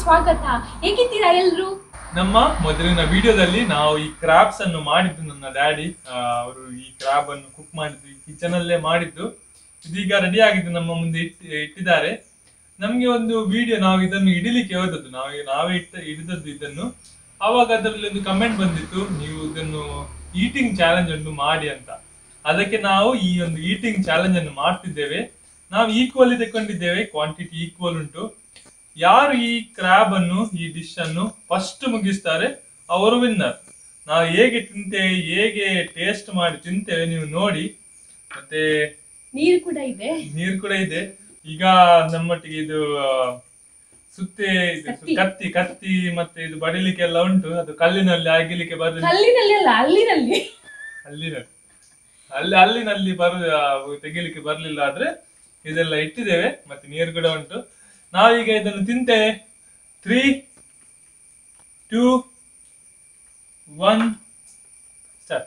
ಸ್ವಾಗತ ಹೇಗಿದ್ದೀರಾ ಎಲ್ರು ನಮ್ಮ ಮೊದಲಿನ ವಿಡಿಯೋದಲ್ಲಿ ನಾವು ಈ ಕ್ರಾಬ್ಸ್ ಅನ್ನು ಮಾಡಿದ್ದು ನನ್ನ ಡ್ಯಾಡಿ ಅವರು ಈ ಕ್ರಾಬ್ ಅನ್ನು ಕುಕ್ ಮಾಡಿದ್ದು ಈ ಕಿಚನ್ ಅಲ್ಲೇ ಮಾಡಿದ್ದು ಇದೀಗ ರೆಡಿ ಆಗಿದ್ದು ನಮ್ಮ ಮುಂದೆ ಇಟ್- ಇಟ್ಟಿದ್ದಾರೆ ನಮ್ಗೆ ಒಂದು ವಿಡಿಯೋ ನಾವು ಇದನ್ನು ಇಡಲಿಕ್ಕೆ ಹೋದದ್ದು ನಾವು ನಾವೇ ಇಟ್ಟ ಹಿಡಿದದ್ದು ಇದನ್ನು ಆವಾಗ ಅದರಲ್ಲಿ ಒಂದು ಕಮೆಂಟ್ ಬಂದಿತ್ತು ನೀವು ಇದನ್ನು ಈಟಿಂಗ್ ಚಾಲೆಂಜ್ ಅನ್ನು ಮಾಡಿ ಅಂತ ಅದಕ್ಕೆ ನಾವು ಈ ಒಂದು ಈಟಿಂಗ್ ಚಾಲೆಂಜ್ ಅನ್ನು ಮಾಡ್ತಿದ್ದೇವೆ ನಾವು ಈಕ್ವಲಿ ತಗೊಂಡಿದ್ದೇವೆ ಕ್ವಾಂಟಿಟಿ ಈಕ್ವಲ್ ಉಂಟು ಯಾರು ಈ ಕ್ರಾಬ್ ಅನ್ನು ಈ ಡಿಶ್ ಅನ್ನು ಫಸ್ಟ್ ಮುಗಿಸ್ತಾರೆ ಅವರು ವಿನ್ನರ್ ನಾವು ಹೇಗೆ ತಿಂತೇವೆ ಹೇಗೆ ಟೇಸ್ಟ್ ಮಾಡಿ ತಿಂತೇವೆ ನೀವು ನೋಡಿ ಮತ್ತೆ ನೀರು ಕೂಡ ಇದೆ ನೀರು ಕೂಡ ಇದೆ ಈಗ ನಮ್ಮೊಟ್ಟಿಗೆ ಇದು ಆ, ಸುತ್ತೆ ಇದು ಕತ್ತಿ. ಕತ್ತಿ ಕತ್ತಿ ಮತ್ತೆ ಇದು ಬಡಿಲಿಕ್ಕೆ ಎಲ್ಲ ಉಂಟು ಅದು ಕಲ್ಲಿನಲ್ಲಿ ಅಗಿಲಿಕ್ಕೆ ಬರಲಿಲ್ಲ ಕಲ್ಲಿನಲ್ಲಿ ಅಲ್ಲ ಅಲ್ಲಿನಲ್ಲಿ ಅಲ್ಲಿನಲ್ಲಿ ಅಲ್ಲಿ ಅಲ್ಲಿನಲ್ಲಿ ಬರು ಆ, ತೆಗಿಲಿಕ್ಕೆ ಬರ್ಲಿಲ್ಲ ಆದ್ರೆ ಇದೆಲ್ಲ ಇಟ್ಟಿದ್ದೇವೆ ಮತ್ತೆ ನೀರು ಕೂಡ ಉಂಟು ನಾವೀಗ ಇದನ್ನು ತಿಂತೇವೆ ತ್ರೀ ಟೂ ಒನ್ ಸ್ಟಾರ್ಟ್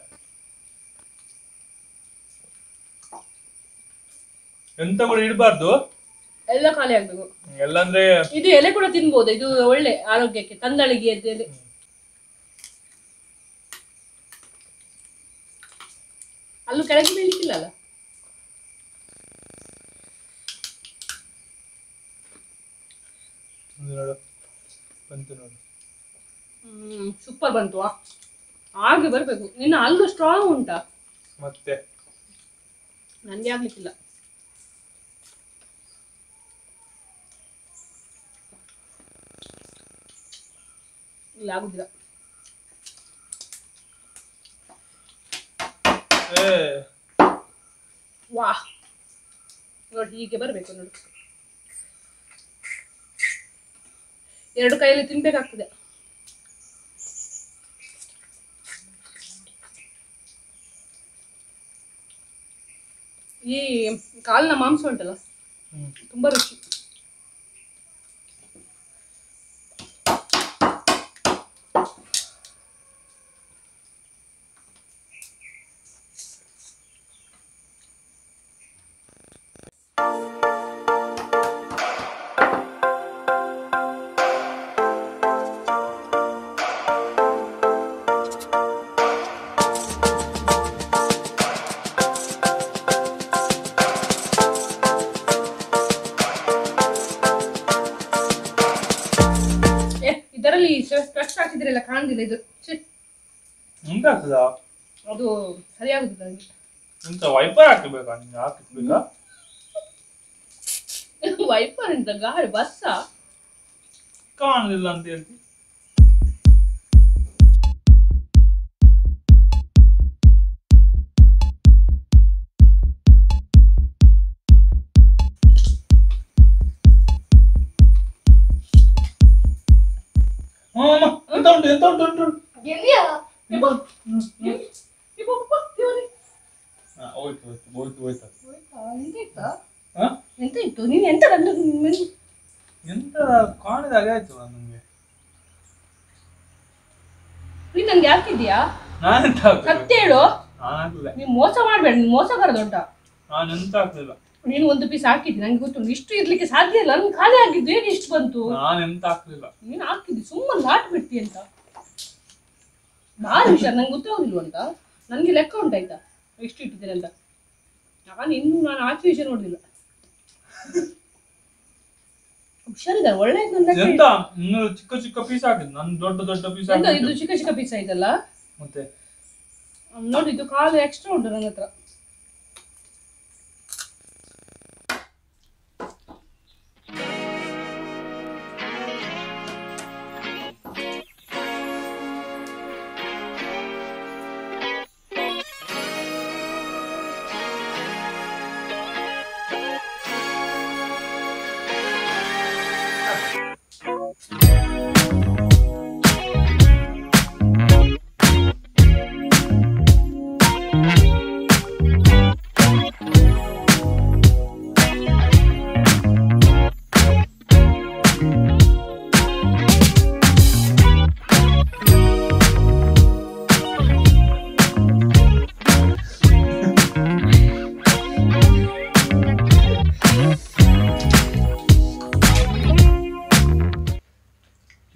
ಎಂತ ಕೂಡ ಇಡಬಾರ್ದು ಎಲ್ಲ ಖಾಲಿ ಆಗ್ಬೇಕು ಎಲ್ಲಂದ್ರೆ ಇದು ಎಲೆ ಕೂಡ ತಿನ್ಬೋದು ಇದು ಒಳ್ಳೆ ಆರೋಗ್ಯಕ್ಕೆ ತಂದಳಿಗೆ ಅದು ಎಲೆ ಅಲ್ಲೂ ಕೆಳಗೆ ಬೀಳಿಕ್ಕಿಲ್ಲ ಅಲ್ಲ ನೋಡು ಬಂತು ನೋಡು ಹ್ಮ್ ಸೂಪರ್ ಬಂತು ಆ. ಹಾಗೆ ಬರ್ಬೇಕು ನಿನ್ನ ಅಲ್ಲೂ ಸ್ಟ್ರಾಂಗ್ ಉಂಟಾ ಮತ್ತೆ ನನ್ಗೆ ಆಗ್ಲಿಕ್ಕಿಲ್ಲ ಇಲ್ಲ ಆಗುದಿಲ್ಲ ಏ ವಾ ನೋಡಿ ಹೀಗೆ ಬರ್ಬೇಕು ನೋಡಿ ಎರಡು ಕೈಯಲ್ಲಿ ತಿನ್ಬೇಕಾಗ್ತದೆ ಈ ಕಾಲಿನ ಮಾಂಸ ಉಂಟಲ್ಲ ಹ್ಮ್. ತುಂಬಾ ರುಚಿ ಏ ಇದರಲ್ಲಿ ಸ್ಟ್ರೆಸ್ ಹಾಕಿದ್ರೆಲ್ಲ ಕಾಣುದಿಲ್ಲ ಇದು ಛೆ, ಎಂತ ಆಗ್ತದಾ ಅದು ಸರಿಯಾಗುದಿಲ್ಲ ನನಗೆ ಎಂತ ವೈಪರ್ ಹಾಕಬೇಕಾ ನಿಂಗೆ ಹಾಕಿಸ್ಬೇಕಾ ವೈಪರ್ ಅಂತ ಗಾಳಿ ಬಸ್ಸ ಕಾಣಲಿಲ್ಲ ಅಂತ ಹೇಳ್ತಿ ಹ್ಮ್, ಅಮ್ಮ, ಎಂತ ಉಂಟು ಎಂತ ಉಂಟು ಉಂಟು ಉಂಟು. ಎಲ್ಲಿಯಾ ಎಂತ ಉಂಟು? ಹ್ಮ್, ಹ್ಮ್. ಇಪ್ಪ, ಇಪ್ಪ, ದೇವ್ರೇ. ಹಾ, ಹೋಯ್ತು ಹೋಯ್ತು ಹೋಯ್ತು ಹೋಯ್ತು ಹೋಯ್ತಾ? ಎಂತ ಇತ್ತಾ? ಹಾ? ಎಂತ ಇತ್ತು ನೀನು ಎಂತ ನನ್ನ ಮೆನ್- ಎಂತ ಕಾಣಿದಾಗ ಆಯ್ತು ನಮ್ಗೆ ನೀನ್ ನನ್ಗೆ ಹಾಕಿದ್ಯಾ ನಾನೆಂತ ಹಾಕ್ಬೇಕು ಸತ್ಯ ಹೇಳು ನಾನು ಹಾಕ್ಲಿಲ್ಲ ನೀನ್ ಮೋಸ ಮಾಡ್ಬೇಡ ನೀನ್ ಮೋಸಗಾರ ದೊಡ್ಡ ನಾನು ಎಂತ ಹಾಕ್ಲಿಲ್ಲ ನೀನು ಒಂದು ಪೀಸ್ ಹಾಕಿದ್ದಿ ನಂಗೆ ಗೊತ್ತು ಇಷ್ಟು ಇರ್ಲಿಕ್ಕೆ ಸಾಧ್ಯ ಇಲ್ಲ ನನ್ಗೆ ಖಾಲಿ ಆಗಿದ್ದು ಏನು ಇಷ್ಟು ಬಂತು ನಾನು ಎಂತ ಹಾಕ್ಲಿಲ್ಲ ನೀನು ಹಾಕಿದ್ದಿ ಸುಮ್ಮನೆ ಲಾಟ್ ಬಿಡ್ತಿ ಅಂತ ಭಾರಿ ವಿಷಯ ನಂಗೆ ಗೊತ್ತಾಗೋದಿಲ್ವ ಅಂತ ನನಗೆ ಲೆಕ್ಕ ಉಂಟಾಯ್ತಾ ಎಷ್ಟು ಇಟ್ಟಿದ್ದೇನೆ ಅಂತ ನಾನು ಇನ್ನು ನಾನು ಆಚೆ ವಿಷಯ ನೋಡಿಲ್ಲ ಹುಷಾರಿದ್ದಾರೆ ಒಳ್ಳೆ ನನ್ನ ಲೆಕ್ಕ ಎಂತ ಇನ್ನು ಚಿಕ್ಕ ಚಿಕ್ಕ ಪೀಸ್ ಹಾಕಿದ್ ನನ್ ದೊಡ್ಡ ದೊಡ್ಡ ಪೀಸ್ ಎಂತ ಇದು ಹಾಕಿದ್ದು ಚಿಕ್ಕ ಚಿಕ್ಕ ಪೀಸ್ ಆಯ್ತಲ್ಲ ಮತ್ತೆ ಹ್ಮ್, ನೋಡಿ ಇದು ಕಾಲು ಎಕ್ಸ್ಟ್ರಾ ಉಂಟು ನನ್ನ ಹತ್ರ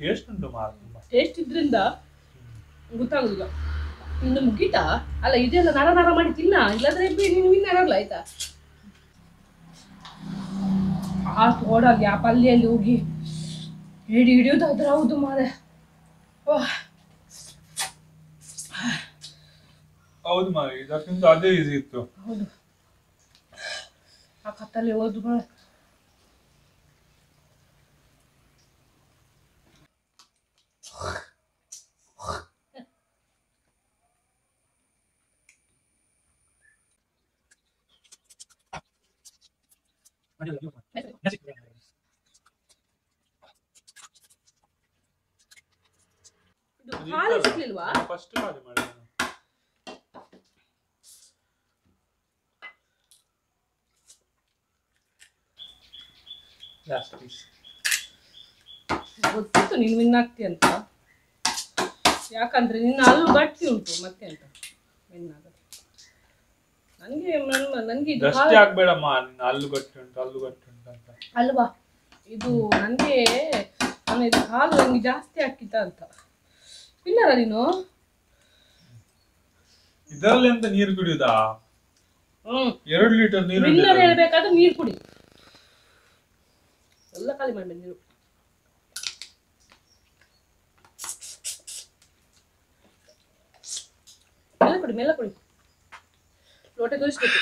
ಟೇಸ್ಟ್ ಉಂಟು ಮಾರ ತುಂಬಾ ಟೇಸ್ಟ್ ಇದ್ರಿಂದ ಗೊತ್ತಾಗುದಿಲ್ಲ ಇನ್ನು ಮುಗೀತಾ ಅಲ್ಲ ಇದೆಲ್ಲ ನರ ನರ ಮಾಡಿ ತಿನ್ನ ಇಲ್ಲಾಂದ್ರೆ ಬಿ- ನೀನು ವಿನ್ನರ್ ಅಲ್ಲ ಆಯ್ತಾ ಆ ತೋಡಲ್ಲಿ ಆ ಪಲ್ಯಲ್ಲಿ ಹೋಗಿ ಹಿಡಿ ಹಿಡಿಯೋದಾದ್ರೆ ಹೌದು ಮಾರೆ ವಾಹ್. ಹೌದು ಮಾರ ಇದಕ್ಕಿಂತ ಅದೇ ಈಸಿ ಇತ್ತು ಹೌದು ಆ ಕತ್ತಲ್ಲಿ ಹೋದು ಮಾರೆ ಇದು ಹಾಲು ಸಿಗ್ಲಿಲ್ವಾ ಫಸ್ಟ್ ಖಾಲಿ ಮಾಡಿ ಲಾಸ್ಟ್ ಪೀಸ್ ಗೊತ್ತಿತ್ತು ನೀನು ವಿನ್ ಆಗ್ತಿ ಅಂತ ಯಾಕಂದ್ರೆ ನಿನ್ನ ಅಲ್ಲು ಗಟ್ಟಿ ಉಂಟು ಮತ್ತೆ ಅಂತ ವಿನ್ ಆಗೋದು ನನಗೆ ನನಗೆ ಇದು ದಷ್ಟೇ ಆಗ್ಬೇಡಮ್ಮ ನಿನ್ನ ಹಲ್ಲು ಗಟ್ಟಿ ಉಂಟು ಹಲ್ಲು ಗಟ್ಟಿ ಉಂಟು ಅಂತ ಅಲ್ವಾ ಇದು ನನಗೆ ನಾನು ಇದು ಹಾಲು ನನಗೆ ಜಾಸ್ತಿ ಹಾಕಿತ್ತ ಅಂತ ವಿನ್ನರ ನೀನು ಇದರಲ್ಲಿ ಎಂತ ನೀರು ಕುಡಿಯುದಾ ಹ್ಮ್ ಎರಡು ಲೀಟರ್ ನೀರು ವಿನ್ನರ್ ಉಂಟು ಹೇಳ್ಬೇಕಾದ್ರೆ ನೀರು ಕುಡಿ ಎಲ್ಲ ಖಾಲಿ ಮಾಡ್ಬೇಕು ನೀರು ಮೆಲ್ಲ ಕುಡಿ ಮೆಲ್ಲ ಕುಡಿ ಲೋಟ ತೋರಿಸ್ಬೇಕು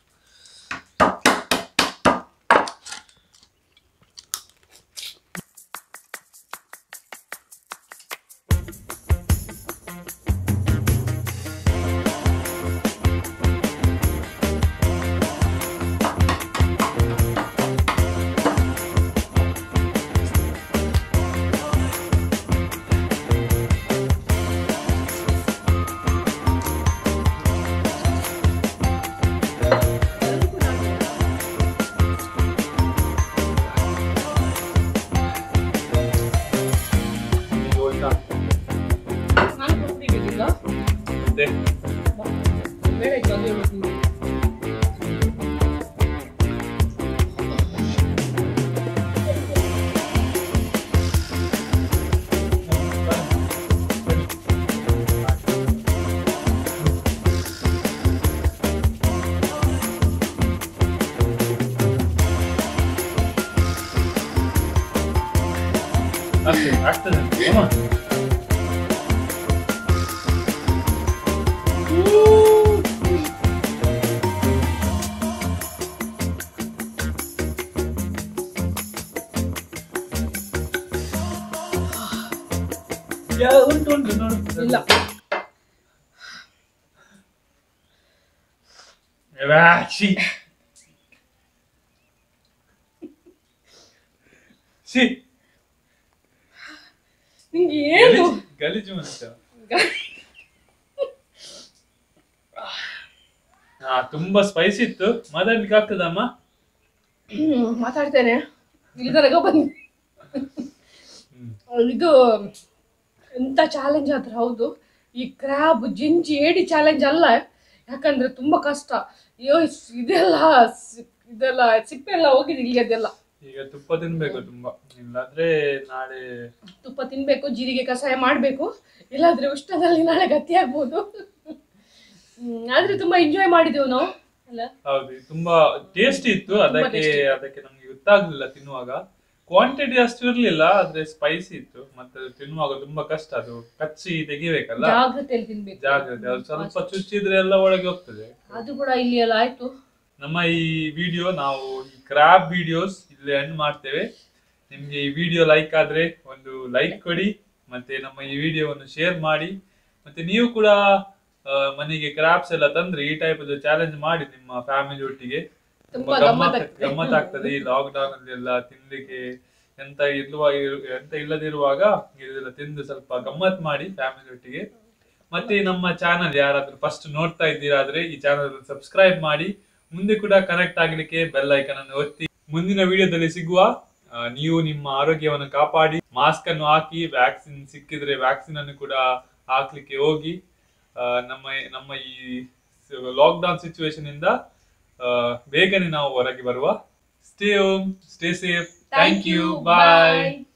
ಈಗ ಹೋಯ್ತಾ? ನಾನು ಕುಡಿಬೇಕಿಲ್ಲ ಮತ್ತೆ ಬೇಡ ಇತ್ತು ಅದು ಹೇಳ್ಬೇಕು ನೀನು. ಅಷ್ಟೇ ಆಗ್ತದೆ ಅಮ್ಮ ಯಾ, ಉಂಟು ಉಂಟು ನೋಡು ಇಲ್ಲ ವ್ಯಾ, ಛೀ. ಛೀ, ನಿಂಗೆ ಏನು ಗಲೀಜು- ಗಲೀಜು ಮನುಷ್ಯ ಹಾ ತುಂಬಾ ಸ್ಪೈಸಿ ಇತ್ತು ಮಾತಾಡ್ಲಿಕ್ಕೆ ಆಗ್ತದಮ್ಮ ಹ್ಮ್, ಮಾತಾಡ್ತೇನೆ ಇಲ್ಲಿ ತನಕ ಬಂದು ಹ್ಮ್. ಇದು ಎಂತ ಚಾಲೆಂಜ್ ಆದ್ರೆ ಹೌದು ಈ ಕ್ರಾಬ್ ಜಿಂಜಿ ಏಡಿ ಚಾಲೆಂಜ್ ಅಲ್ಲ ಯಾಕಂದ್ರೆ ತುಂಬಾ ಕಷ್ಟ ಅಯ್ಯೋ ಇಸ್- ಇದೆಲ್ಲ ಸಿ- ಇದೆಲ್ಲ ಸಿಪ್ಪೆ ಎಲ್ಲ ಹೋಗಿದೆ ಇಲ್ಲಿ ಅದೆಲ್ಲ ಈಗ ತುಪ್ಪ ತಿನ್ಬೇಕು ತುಂಬಾ ಇಲ್ಲಾಂದ್ರೆ ನಾಳೆ ತುಪ್ಪ ತಿನ್ಬೇಕು ಜೀರಿಗೆ ಕಷಾಯ ಮಾಡ್ಬೇಕು ಇಲ್ಲಾಂದ್ರೆ ಉಷ್ಣದಲ್ಲಿ ನಾಳೆ ಗತಿ ಆಗ್ಬೋದು ಹ್ಮ್, ಆದ್ರೆ ತುಂಬಾ ಎಂಜಾಯ್ ಮಾಡಿದೆವು ನಾವು ಅಲ್ಲ ಹೌದು ಇದು ತುಂಬಾ ಟೇಸ್ಟಿ ಇತ್ತು ಅದಕ್ಕೆ tasty. ಅದಕ್ಕೆ ನಮ್ಗೆ ಗೊತ್ತಾಗ್ಲಿಲ್ಲ ತಿನ್ನುವಾಗ ಕ್ವಾಂಟಿಟಿ ಅಷ್ಟು ಇರ್ಲಿಲ್ಲ ಆದ್ರೆ ಸ್ಪೈಸಿ ಇತ್ತು ಮತ್ತೆ ಅದು ತಿನ್ನುವಾಗ ತುಂಬಾ ಕಷ್ಟ ಅದು ಕಚ್ಚಿ ತೆಗಿಬೇಕಲ್ಲ ಜಾಗ್ರತೆಯಲ್ಲಿ ತಿನ್ಬೇಕು ಜಾಗ್ರತೆ ಅದು ಸ್ವಲ್ಪ ಚುಚ್ಚಿದ್ರೆ ಎಲ್ಲ ಒಳಗೆ ಹೋಗ್ತದೆ ಅದು ಕೂಡ ಇಲ್ಲಿ ಎಲ್ಲ ಆಯ್ತು ನಮ್ಮ ಈ ವಿಡಿಯೋ ನಾವು ಈ ಕ್ರಾಬ್ ವಿಡಿಯೋಸ್ ಇಲ್ಲಿ ಎಂಡ್ ಮಾಡ್ತೇವೆ ನಿಮ್ಗೆ ಈ ವಿಡಿಯೋ ಲೈಕ್ ಆದ್ರೆ ಒಂದು ಲೈಕ್ ಕೊಡಿ ಮತ್ತೆ ನಮ್ಮ ಈ ವಿಡಿಯೋವನ್ನು ಶೇರ್ ಮಾಡಿ ಮತ್ತೆ ನೀವು ಕೂಡ ಆ, ಮನೆಗೆ ಕ್ರಾಬ್ಸ್ ಎಲ್ಲ ತಂದ್ರೆ ಈ ಟೈಪ್ ಚಾಲೆಂಜ್ ಮಾಡಿ ನಿಮ್ಮ ಫ್ಯಾಮಿಲಿ ಒಟ್ಟಿಗೆ ತುಂಬಾ ತುಂಬಾ ಗಮ್ಮತ್ ಗಮ್ಮತ್ತಾಗ್ತದೆ. ಗಮ್ಮತ್ ಆಗ್ತದೆ ಈ ಲಾಕ್ ಡೌನ್ ಅಲ್ಲಿ ಎಲ್ಲ ತಿನ್ಲಿಕ್ಕೆ ಎಂತ ಇರುವ ಎಂತ ಇಲ್ಲದಿರುವಾಗ ಇದೆಲ್ಲ ತಿಂದು ಸ್ವಲ್ಪ ಗಮ್ಮತ್ ಮಾಡಿ ಫ್ಯಾಮಿಲಿ ಒಟ್ಟಿಗೆ ಮತ್ತೆ ನಮ್ಮ ಚಾನಲ್ ಯಾರಾದ್ರೂ ಫಸ್ಟ್ ನೋಡ್ತಾ ಇದ್ದೀರಾದ್ರೆ ಈ ಚಾನಲ್ ಸಬ್ಸ್ಕ್ರೈಬ್ ಮಾಡಿ ಮುಂದೆ ಕೂಡ ಕನೆಕ್ಟ್ ಆಗ್ಲಿಕ್ಕೆ ಬೆಲ್ ಐಕನ್ ಅನ್ನು ಒತ್ತಿ ಮುಂದಿನ ವಿಡಿಯೋದಲ್ಲಿ ಸಿಗುವ ಆ, ನೀವು ನಿಮ್ಮ ಆರೋಗ್ಯವನ್ನು ಕಾಪಾಡಿ ಮಾಸ್ಕ್ ಅನ್ನು ಹಾಕಿ ವ್ಯಾಕ್ಸಿನ್ ಸಿಕ್ಕಿದ್ರೆ ವ್ಯಾಕ್ಸಿನ್ ಅನ್ನು ಕೂಡ ಹಾಕ್ಲಿಕ್ಕೆ ಹೋಗಿ ಆ, ನಮ್ಮ ನಮ್ಮ ಈ ಲಾಕ್ ಡೌನ್ ಸಿಚುವೇಶನ್ ಇಂದ ಆ, ಬೇಗನೆ ನಾವು ಹೊರಗೆ ಬರುವ stay home stay safe thank you bye